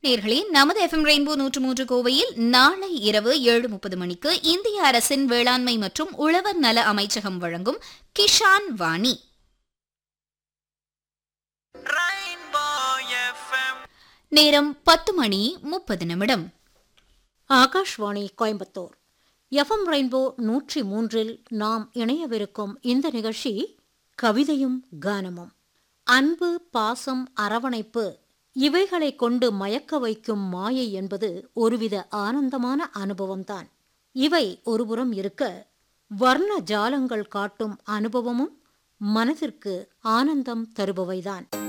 நேர்களே நமது FM rainbow நூற்று மூன்று கோவையில் நாளை இரவு ஏழு முப்பது மணிக்கு இந்திய அரசின் வேளாண்மை மற்றும் உழவர் நல அமைச்சகம் வழங்கும் கிஷான் வாணி நேரம் பத்து மணி முப்பது நிமிடம் ஆகாஷ்வாணி கோயம்புத்தூர் எஃப்எம் ரெயின்போ நூற்றி மூன்றில் நாம் இணையவிருக்கும் இந்த நிகழ்ச்சி கவிதையும் கானமும் அன்பு பாசம் அரவணைப்பு இவைகளை கொண்டு மயக்க வைக்கும் மாயை என்பது ஒருவித ஆனந்தமான அனுபவம்தான் இவை ஒருபுறம் இருக்க வர்ண ஜாலங்கள் காட்டும் அனுபவமும் மனதிற்கு ஆனந்தம் தருபவைதான்